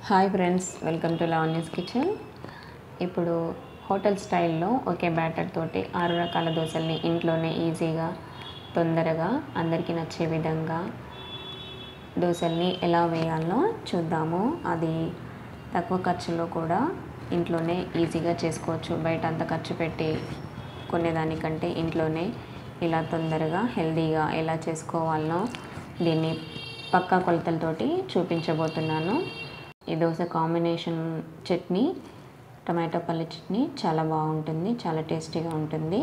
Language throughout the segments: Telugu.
hi friends welcome to Lavanya's kitchen ఇప్పుడు హోటల్ స్టైల్లో ఒకే బ్యాటర్ తోటి ఆరు రకాల దోశల్ని ఇంట్లోనే ఈజీగా తొందరగా అందరికీ నచ్చే విధంగా దోశల్ని ఎలా వేయాలో చూద్దాము అది తక్కువ ఖర్చులో కూడా ఇంట్లోనే ఈజీగా చేసుకోవచ్చు బయట అంత ఖర్చు పెట్టి కొనేదానికంటే ఇంట్లోనే ఇలా తొందరగా హెల్తీగా ఎలా చేసుకోవాలనో దీన్ని పక్కా కొలతలతోటి చూపించబోతున్నాను ఈ దోశ కాంబినేషన్ చట్నీ టమాటో పల్లి చట్నీ చాలా బాగుంటుంది చాలా టేస్టీగా ఉంటుంది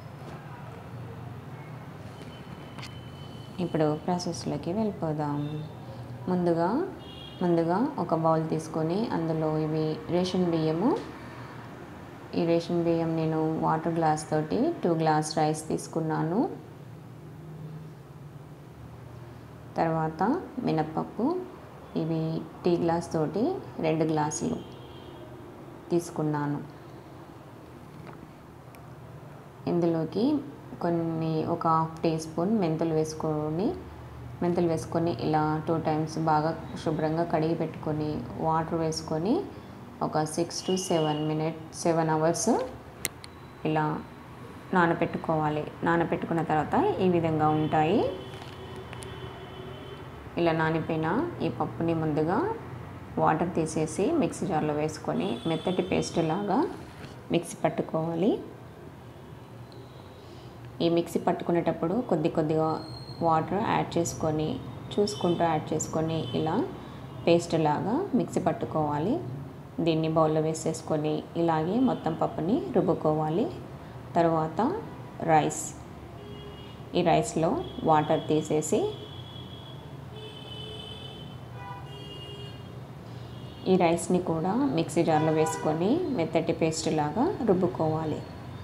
ఇప్పుడు ప్రాసెస్లోకి వెళ్ళిపోదాం ముందుగా ముందుగా ఒక బౌల్ తీసుకొని అందులో ఇవి రేషన్ బియ్యము ఈ రేషన్ బియ్యం నేను వాటర్ గ్లాస్ తోటి టూ గ్లాస్ రైస్ తీసుకున్నాను తర్వాత మినప్పప్పు ఇవి టీ గ్లాస్ తోటి రెండు గ్లాసులు తీసుకున్నాను ఇందులోకి కొన్ని ఒక హాఫ్ టీ స్పూన్ మెంతులు వేసుకొని మెంతులు వేసుకొని ఇలా టూ టైమ్స్ బాగా శుభ్రంగా కడిగి పెట్టుకొని వాటర్ వేసుకొని ఒక six to seven minute seven hours ఇలా నానబెట్టుకోవాలి నానబెట్టుకున్న తర్వాత ఈ విధంగా ఉంటాయి ఇలా నానిపోయిన ఈ పప్పుని ముందుగా వాటర్ తీసేసి మిక్సీ జార్లో వేసుకొని మెత్తటి పేస్ట్ లాగా మిక్సీ పట్టుకోవాలి ఈ మిక్సీ పట్టుకునేటప్పుడు కొద్ది కొద్దిగా వాటర్ యాడ్ చేసుకొని చూసుకుంటూ యాడ్ చేసుకొని ఇలా పేస్ట్ లాగా మిక్సీ పట్టుకోవాలి దీన్ని బౌల్లో వేసేసుకొని ఇలాగే మొత్తం పప్పుని రుబ్బుకోవాలి తర్వాత రైస్ ఈ రైస్లో వాటర్ తీసేసి ఈ రైస్ని కూడా మిక్సీ జార్లో వేసుకొని మెత్తటి పేస్ట్ లాగా రుబ్బుకోవాలి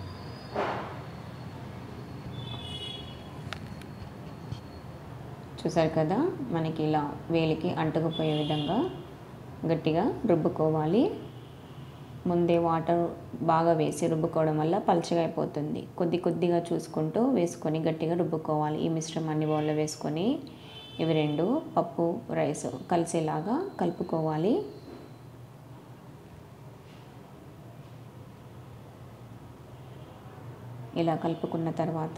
చూసారు కదా మనకి ఇలా వేలికి అంటుకుపోయే విధంగా గట్టిగా రుబ్బుకోవాలి ముందే వాటర్ బాగా వేసి రుబ్బుకోవడం వల్ల పలుచగా అయిపోతుంది కొద్ది కొద్దిగా చూసుకుంటూ వేసుకొని గట్టిగా రుబ్బుకోవాలి ఈ మిశ్రమాన్ని బౌల్లో వేసుకొని ఇవి రెండు పప్పు రైస్ కలిసేలాగా కలుపుకోవాలి ఇలా కలుపుకున్న తర్వాత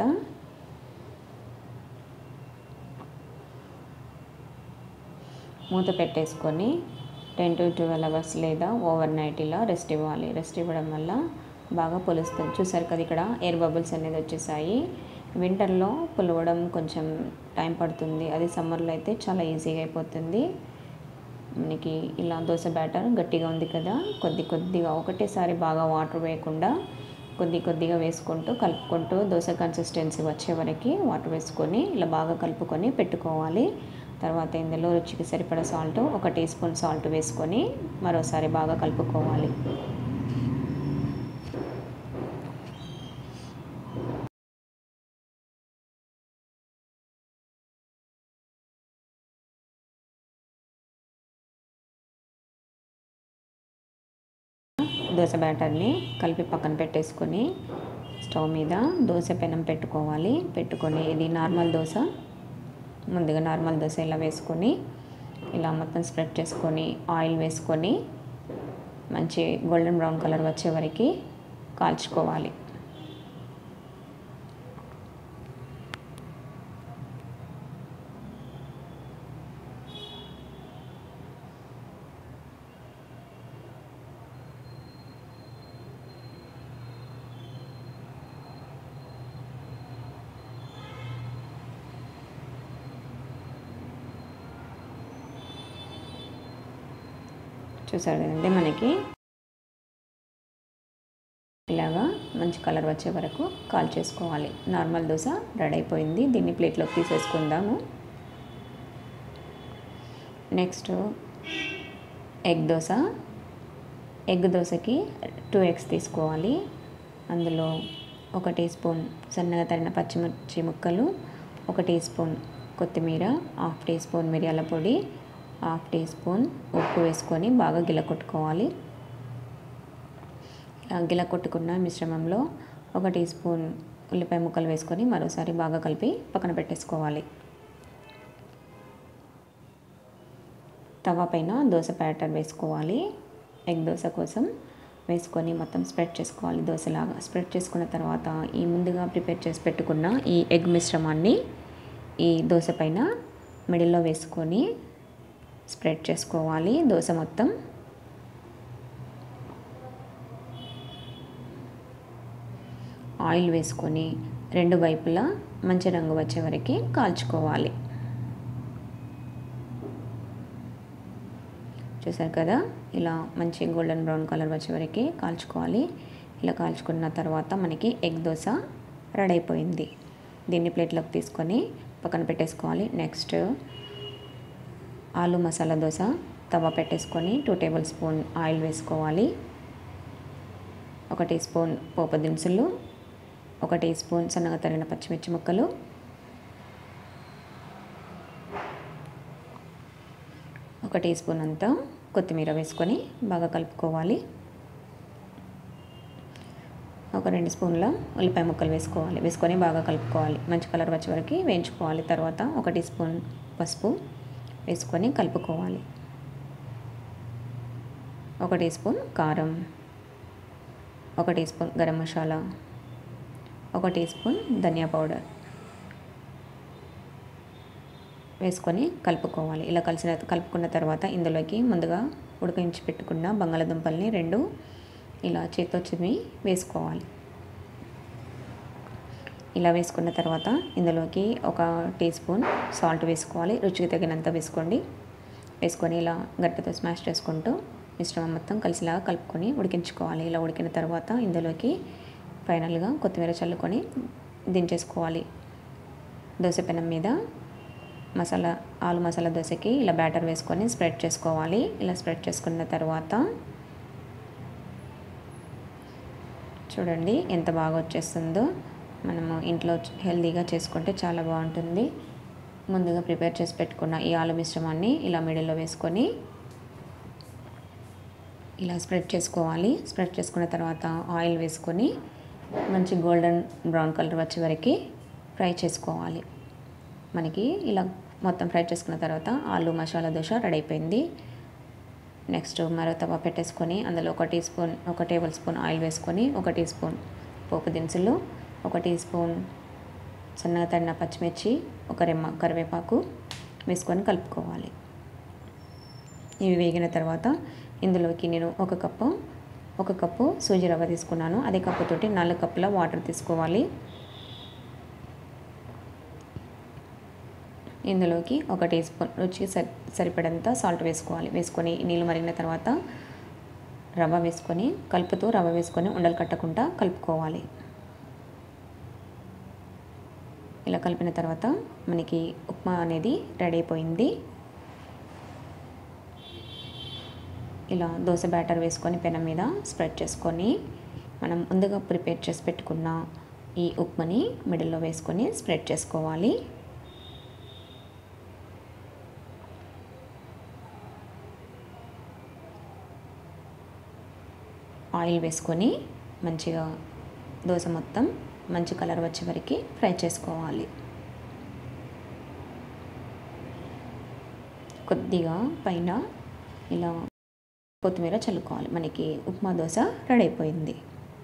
మూత పెట్టేసుకొని టెన్ టు ట్వెల్వ్ అవర్స్ లేదా ఓవర్ నైట్ ఇలా రెస్ట్ ఇవ్వాలి రెస్ట్ ఇవ్వడం వల్ల బాగా పులుస్తుంది చూసారు కదా ఇక్కడ ఎయిర్ బబుల్స్ అనేది వచ్చేసాయి వింటర్లో పులవడం కొంచెం టైం పడుతుంది అది సమ్మర్లో అయితే చాలా ఈజీగా అయిపోతుంది మనకి ఇలా దోశ బ్యాటర్ గట్టిగా ఉంది కదా కొద్ది కొద్దిగా ఒకటేసారి బాగా వాటర్ వేయకుండా కొద్ది కొద్దిగా వేసుకుంటూ కలుపుకుంటూ దోశ కన్సిస్టెన్సీ వచ్చే వరకు వాటర్ వేసుకొని ఇలా బాగా కలుపుకొని పెట్టుకోవాలి తర్వాత ఇందులో రుచికి సరిపడా సాల్ట్ ఒక టీ స్పూన్ సాల్ట్ వేసుకొని మరోసారి బాగా కలుపుకోవాలి దోశ బ్యాటర్ని కలిపి పక్కన పెట్టేసుకొని స్టవ్ మీద దోశ పెనం పెట్టుకోవాలి పెట్టుకొని ఇది నార్మల్ దోశ ముందుగా నార్మల్ దోశ ఇలా వేసుకొని ఇలా మొత్తం స్ప్రెడ్ చేసుకొని ఆయిల్ వేసుకొని మంచి గోల్డెన్ బ్రౌన్ కలర్ వచ్చే వరకు కాల్చుకోవాలి చూసారు కదండి మనకి ఇలాగా మంచి కలర్ వచ్చే వరకు కాల్ చేసుకోవాలి నార్మల్ దోశ రెడీ అయిపోయింది దీన్ని ప్లేట్లోకి తీసేసుకుందాము నెక్స్ట్ ఎగ్ దోశ ఎగ్ దోశకి టూ ఎగ్స్ తీసుకోవాలి అందులో ఒక టీ స్పూన్ సన్నగా తరిగిన పచ్చిమిర్చి ముక్కలు ఒక టీ స్పూన్ కొత్తిమీర హాఫ్ టీ స్పూన్ మిరియాల పొడి హాఫ్ టీ స్పూన్ ఉప్పు వేసుకొని బాగా గిల కొట్టుకోవాలి గిల కొట్టుకున్న మిశ్రమంలో ఒక టీ స్పూన్ ఉల్లిపాయ ముక్కలు వేసుకొని మరోసారి బాగా కలిపి పక్కన పెట్టేసుకోవాలి తవా పైన దోశ బ్యాటర్ వేసుకోవాలి ఎగ్ దోశ కోసం వేసుకొని మొత్తం స్ప్రెడ్ చేసుకోవాలి దోశలాగా స్ప్రెడ్ చేసుకున్న తర్వాత ఈ ముందుగా ప్రిపేర్ చేసి పెట్టుకున్న ఈ ఎగ్ మిశ్రమాన్ని ఈ దోశ పైన మిడిల్లో వేసుకొని స్ప్రెడ్ చేసుకోవాలి దోశ మొత్తం ఆయిల్ వేసుకొని రెండు వైపులా మంచి రంగు వచ్చే వరకు కాల్చుకోవాలి చూసారు కదా ఇలా మంచి గోల్డెన్ బ్రౌన్ కలర్ వచ్చే వరకు కాల్చుకోవాలి ఇలా కాల్చుకున్న తర్వాత మనకి ఎగ్ దోశ రెడీ అయిపోయింది దీన్ని ప్లేట్లోకి తీసుకొని పక్కన పెట్టేసుకోవాలి నెక్స్ట్ ఆలు మసాలా దోశ తవ పెట్టేసుకొని టూ టేబుల్ స్పూన్ ఆయిల్ వేసుకోవాలి ఒక టీ స్పూన్ పోపు దినుసులు ఒక టీ స్పూన్ సన్నగా తరిగిన పచ్చిమిర్చి ముక్కలు ఒక టీ స్పూన్ అంతా కొత్తిమీర వేసుకొని బాగా కలుపుకోవాలి ఒక రెండు స్పూన్ల ఉల్లిపాయ ముక్కలు వేసుకోవాలి వేసుకొని బాగా కలుపుకోవాలి మంచి కలర్ వచ్చే వరకు వేయించుకోవాలి తర్వాత ఒక టీ స్పూన్ పసుపు వేసుకొని కలుపుకోవాలి ఒక టీ స్పూన్ కారం ఒక టీ స్పూన్ గరం మసాలా ఒక టీ స్పూన్ ధనియా పౌడర్ వేసుకొని కలుపుకోవాలి ఇలా కలిసిన కలుపుకున్న తర్వాత ఇందులోకి ముందుగా ఉడికించి పెట్టుకున్న బంగాళదుంపల్ని రెండు ఇలా చేతితో చిమి వేసుకోవాలి ఇలా వేసుకున్న తర్వాత ఇందులోకి ఒక టీ స్పూన్ సాల్ట్ వేసుకోవాలి రుచికి తగినంత వేసుకోండి వేసుకొని ఇలా గట్టితో స్మాష్ చేసుకుంటూ మిశ్రమం మొత్తం కలిసిలాగా కలుపుకొని ఉడికించుకోవాలి ఇలా ఉడికిన తర్వాత ఇందులోకి ఫైనల్గా కొత్తిమీర చల్లుకొని దించేసుకోవాలి దోశ పెనం మీద మసాలా ఆలు మసాలా దోశకి ఇలా బ్యాటర్ వేసుకొని స్ప్రెడ్ చేసుకోవాలి ఇలా స్ప్రెడ్ చేసుకున్న తర్వాత చూడండి ఎంత బాగా వచ్చేస్తుందో మనము ఇంట్లో హెల్తీగా చేసుకుంటే చాలా బాగుంటుంది ముందుగా ప్రిపేర్ చేసి పెట్టుకున్న ఈ ఆలు మిశ్రమాన్ని ఇలా మిడిల్లో వేసుకొని ఇలా స్ప్రెడ్ చేసుకోవాలి స్ప్రెడ్ చేసుకున్న తర్వాత ఆయిల్ వేసుకొని మంచి గోల్డెన్ బ్రౌన్ కలర్ వచ్చే వరకు ఫ్రై చేసుకోవాలి మనకి ఇలా మొత్తం ఫ్రై చేసుకున్న తర్వాత ఆలు మసాలా దోశ రెడీ అయిపోయింది నెక్స్ట్ మరో తవ పెట్టేసుకొని అందులో ఒక టీ స్పూన్ ఒక టేబుల్ స్పూన్ ఆయిల్ వేసుకొని ఒక టీ స్పూన్ పోపు దినుసులు ఒక టీ స్పూన్ సన్నగా తడిన పచ్చిమిర్చి ఒక రెమ్మ కరివేపాకు వేసుకొని కలుపుకోవాలి ఇవి వేగిన తర్వాత ఇందులోకి నేను ఒక కప్పు ఒక కప్పు సూజీ రవ్వ తీసుకున్నాను అదే కప్పుతోటి నాలుగు కప్పుల వాటర్ తీసుకోవాలి ఇందులోకి ఒక టీ స్పూన్ రుచికి సరి సరిపడంత సాల్ట్ వేసుకోవాలి వేసుకొని నీళ్ళు మరిగిన తర్వాత రవ్వ వేసుకొని కలుపుతూ రవ్వ వేసుకొని ఉండలు కట్టకుండా కలుపుకోవాలి ఇలా కలిపిన తర్వాత మనకి ఉప్మా అనేది రెడీ అయిపోయింది ఇలా దోశ బ్యాటర్ వేసుకొని పెనం మీద స్ప్రెడ్ చేసుకొని మనం ముందుగా ప్రిపేర్ చేసి పెట్టుకున్న ఈ ఉప్మాని మిడిల్లో వేసుకొని స్ప్రెడ్ చేసుకోవాలి ఆయిల్ వేసుకొని మంచిగా దోశ మొత్తం మంచి కలర్ వచ్చే వరకు ఫ్రై చేసుకోవాలి కొద్దిగా పైన ఇలా కొత్తిమీర చల్లుకోవాలి మనకి ఉప్మా దోశ రెడీ అయిపోయింది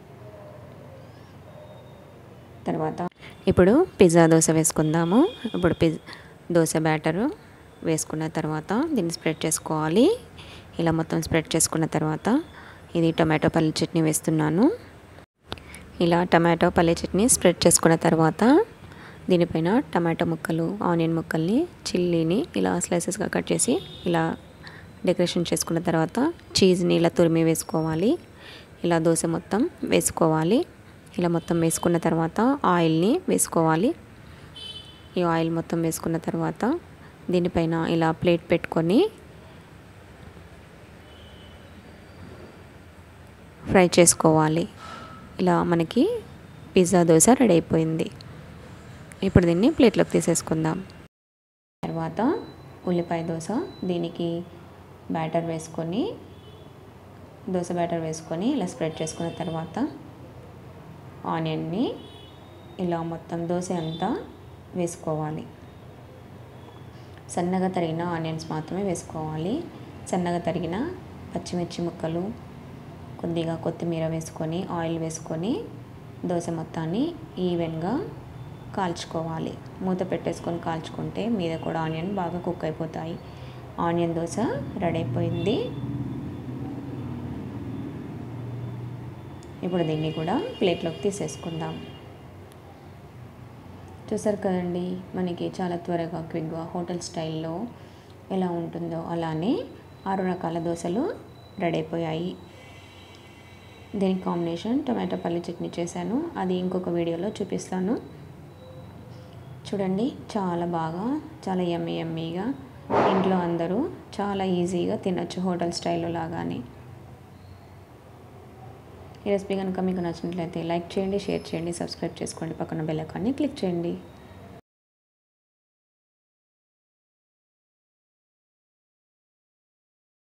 తర్వాత ఇప్పుడు పిజ్జా దోశ వేసుకుందాము ఇప్పుడు పిజ్ దోశ బ్యాటరు వేసుకున్న తర్వాత దీన్ని స్ప్రెడ్ చేసుకోవాలి ఇలా మొత్తం స్ప్రెడ్ చేసుకున్న తర్వాత ఇది టమాటో పల్లి చట్నీ వేస్తున్నాను ఇలా టమాటో పల్లి చట్నీ స్ప్రెడ్ చేసుకున్న తర్వాత దీనిపైన టమాటో ముక్కలు ఆనియన్ ముక్కల్ని చిల్లీని ఇలా స్లైసెస్గా కట్ చేసి ఇలా డెకరేషన్ చేసుకున్న తర్వాత చీజ్ని ఇలా తురిమి వేసుకోవాలి ఇలా దోశ మొత్తం వేసుకోవాలి ఇలా మొత్తం వేసుకున్న తర్వాత ఆయిల్ని వేసుకోవాలి ఈ ఆయిల్ మొత్తం వేసుకున్న తర్వాత దీనిపైన ఇలా ప్లేట్ పెట్టుకొని ఫ్రై చేసుకోవాలి ఇలా మనకి పిజ్జా దోశ రెడీ అయిపోయింది ఇప్పుడు దీన్ని ప్లేట్లోకి తీసేసుకుందాం తర్వాత ఉల్లిపాయ దోశ దీనికి బ్యాటర్ వేసుకొని దోశ బ్యాటర్ వేసుకొని ఇలా స్ప్రెడ్ చేసుకున్న తర్వాత ఆనియన్ని ఇలా మొత్తం దోశ అంతా వేసుకోవాలి సన్నగా తరిగిన ఆనియన్స్ మాత్రమే వేసుకోవాలి సన్నగా తరిగిన పచ్చిమిర్చి ముక్కలు కొద్దిగా కొత్తిమీర వేసుకొని ఆయిల్ వేసుకొని దోశ మొత్తాన్ని ఈవెన్గా కాల్చుకోవాలి మూత పెట్టేసుకొని కాల్చుకుంటే మీద కూడా ఆనియన్ బాగా కుక్ అయిపోతాయి ఆనియన్ దోశ రెడీ అయిపోయింది ఇప్పుడు దీన్ని కూడా ప్లేట్లోకి తీసేసుకుందాం చూసారు కదండి మనకి చాలా త్వరగా క్విక్గా హోటల్ స్టైల్లో ఎలా ఉంటుందో అలానే ఆరు రకాల దోశలు రెడీ అయిపోయాయి దీనికి కాంబినేషన్ టొమాటో పల్లి చట్నీ చేశాను అది ఇంకొక వీడియోలో చూపిస్తాను చూడండి చాలా బాగా చాలా ఎమ్మి ఎమ్మీగా ఇంట్లో అందరూ చాలా ఈజీగా తినొచ్చు హోటల్ స్టైల్లో లాగానే ఈ రెసిపీ కనుక మీకు నచ్చినట్లయితే లైక్ చేయండి షేర్ చేయండి సబ్స్క్రైబ్ చేసుకోండి పక్కన బెల్ ఐకాన్ని క్లిక్ చేయండి